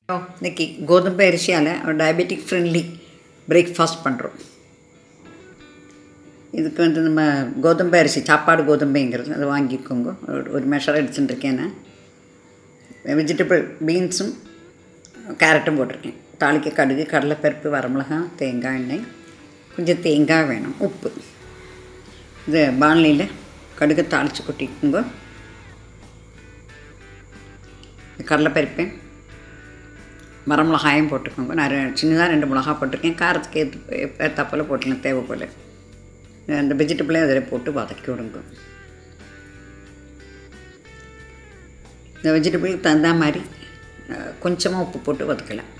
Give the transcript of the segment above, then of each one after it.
இன்னைக்கு கோதுமை அரிசியால் diabetic friendly breakfast பண்ணுறோம் இதுக்கு வந்து நம்ம கோதுமை அரிசி சாப்பாடு கோதுமைங்கிறது அதை வாங்கிக்கோங்க ஒரு- ஒரு மெஷர் எடுத்துட்டுருக்கேன் நான் வெஜிடபிள் பீன்ஸும் கேரட்டும் போட்டிருக்கேன் தாளிக்க கடுகு கடலைப்பருப்பு வரமிளகாய் தேங்காய் எண்ணெய் கொஞ்சம் தேங்காய் வேணும் உப்பு இது பாண்லியில் கடுகு தாளித்து கொட்டிக்கோங்க கடலைப்பருப்பு வரமிளகாயும் போட்டுக்கோங்க நான் ரெ- சின்னதாக ரெண்டு மிளகா போட்டிருக்கேன் காரத்துக்கு ஏற்று ஏற்றாப்போல் போட்டுக்கலாம் தேவை போல் அந்த வெஜிடபிளையும் அதில் போட்டு வதக்கி விடுங்க இந்த வெஜிடபிளுக்கு தகுந்த மாதிரி கொஞ்சமாக உப்பு போட்டு வதக்கலாம்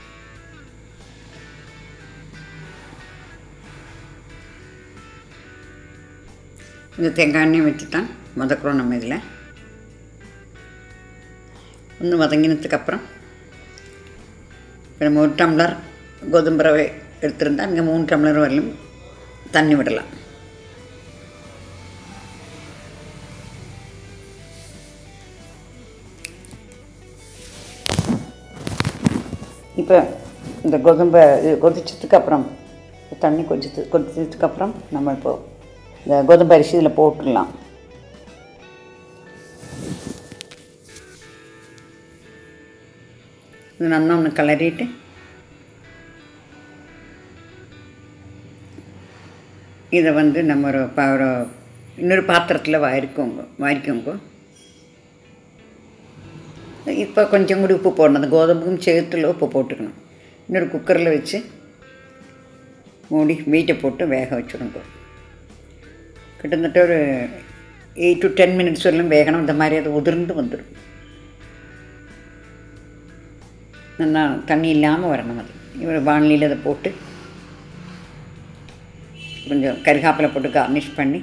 இந்த தேங்காய் எண்ணெய் வச்சு தான் வதக்குறோம் நம்ம இதில் ஒன்று வதங்கினதுக்கப்புறம் இப்போ நம்ம ஒரு டம்ளர் கோதுமை ரவை எடுத்திருந்தா இங்கே மூணு டம்ளர் வரலும் தண்ணி விடலாம் இப்போ இந்த கோதுமை இது கொதிச்சதுக்கு அப்புறம் தண்ணி கொதிச்சது கொதிச்சதுக்கு அப்புறம் நம்ம இப்போ இந்த கோதுமை அரிசி இதில் போட்டுடலாம் இது நல்லா ஒன்று கிளறிட்டு இதை வந்து நம்ம ஒரு ப- ஒரு இன்னொரு பாத்திரத்தில் வாரிக்கோங்க வாரிக்கோங்க இப்போ கொஞ்சம் கூட உப்பு போடணும் அந்த கோதுமைக்கும் சேர்த்துல உப்பு போட்டுக்கணும் இன்னொரு குக்கரில் வச்சு மூடி மீட்டை போட்டு வேக வச்சுடுங்க கிட்டத்தட்ட ஒரு எயிட் டு டென் மினிட்ஸ் வரலும் வேகணும் இந்த மாதிரி அது உதிர்ந்து வந்துடும் நல்லா தண்ணி இல்லாமல் வரணும் அது இவர் வானிலையில் அதை போட்டு கொஞ்சம் கருகாப்பில் போட்டு கார்னிஷ் பண்ணி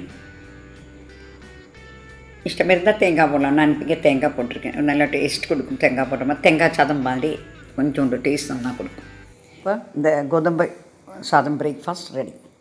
இஷ்டம் இருந்தால் தேங்காய் போடலாம் நான் இங்கே தேங்காய் போட்டிருக்கேன் நல்லா டேஸ்ட் கொடுக்கும் தேங்காய் போட்ட மாதிரி தேங்காய் சாதம் மாதிரி கொஞ்சோண்டு டேஸ்ட் நல்லா கொடுக்கும் இப்போ இந்த கோதுமை சாதம் பிரேக்ஃபாஸ்ட் ரெடி